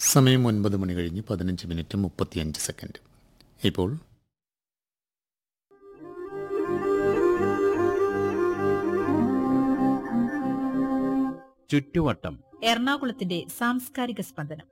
സമയം ഒൻപത് മണി കഴിഞ്ഞ് പതിനഞ്ച് മിനിറ്റ് മുപ്പത്തിയഞ്ച് സെക്കൻഡ് ഇപ്പോൾ ചുറ്റുവട്ടം എറണാകുളത്തിന്റെ സാംസ്കാരിക സ്പന്ദനം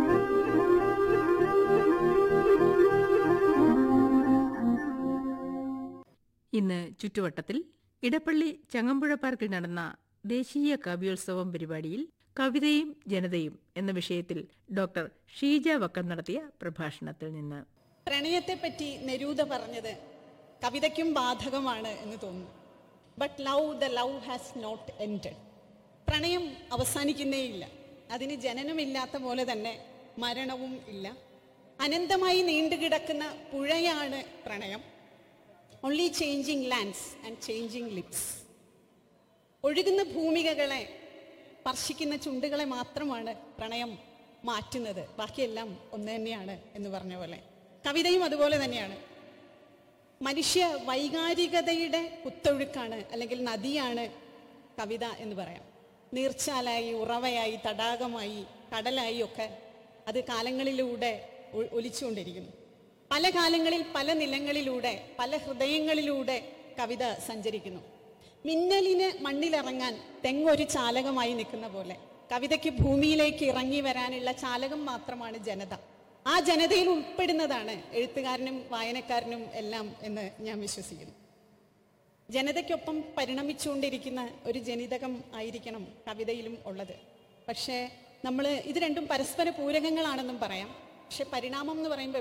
ഇന്ന് ചുറ്റുവട്ടത്തിൽ ഇടപ്പള്ളി ചങ്ങമ്പുഴ പാർക്കിൽ നടന്ന ദേശീയ കവ്യോത്സവം പരിപാടിയിൽ കവിതയും ജനതയും എന്ന വിഷയത്തിൽ ഡോക്ടർ ഷീജ വക്കം നടത്തിയ പ്രഭാഷണത്തിൽ നിന്ന് പ്രണയത്തെപ്പറ്റി നെരൂദ പറഞ്ഞത് കവിതയ്ക്കും ബാധകമാണ് എന്ന് തോന്നുന്നു but love the love has not end പ്രണയം അവസാനിക്കുന്നേയില്ല അതിന് ജനനമില്ലാത്ത പോലെ തന്നെ മരണവും ഇല്ല അനന്തമായി നീണ്ടുകിടക്കുന്ന പുഴയാണ് പ്രണയം only changing lands and changing lips ഒഴുകുന്ന ഭൂമികകളെ സ്പർശിക്കുന്ന ചുണ്ടുകളെ മാത്രമാണ് പ്രണയം മാറ്റുന്നത് ബാക്കിയെല്ലാം ഒന്ന് തന്നെയാണ് എന്ന് പറഞ്ഞ പോലെ കവിതയും അതുപോലെ തന്നെയാണ് മനുഷ്യ വൈകാരികതയുടെ കുത്തൊഴുക്കാണ് അല്ലെങ്കിൽ നദിയാണ് കവിത എന്ന് പറയാം നീർച്ചാലായി ഉറവയായി തടാകമായി കടലായി ഒക്കെ അത് കാലങ്ങളിലൂടെ ഒ- ഒലിച്ചുകൊണ്ടിരിക്കുന്നു പല കാലങ്ങളിൽ പല നിലങ്ങളിലൂടെ പല ഹൃദയങ്ങളിലൂടെ കവിത സഞ്ചരിക്കുന്നു മിന്നലിന് മണ്ണിലിറങ്ങാൻ തെങ്ങൊരു ചാലകമായി നിൽക്കുന്ന പോലെ കവിതയ്ക്ക് ഭൂമിയിലേക്ക് ഇറങ്ങി വരാനുള്ള ചാലകം മാത്രമാണ് ജനത ആ ജനതയിൽ ഉൾപ്പെടുന്നതാണ് എഴുത്തുകാരനും വായനക്കാരനും എല്ലാം എന്ന് ഞാൻ വിശ്വസിക്കുന്നു ജനതയ്ക്കൊപ്പം പരിണമിച്ചുകൊണ്ടിരിക്കുന്ന ഒരു ജനിതകം ആയിരിക്കണം കവിതയിലും ഉള്ളത് പക്ഷേ നമ്മൾ ഇത് രണ്ടും പരസ്പര പൂരകങ്ങളാണെന്നും പറയാം പക്ഷെ പരിണാമം എന്ന് പറയുമ്പോൾ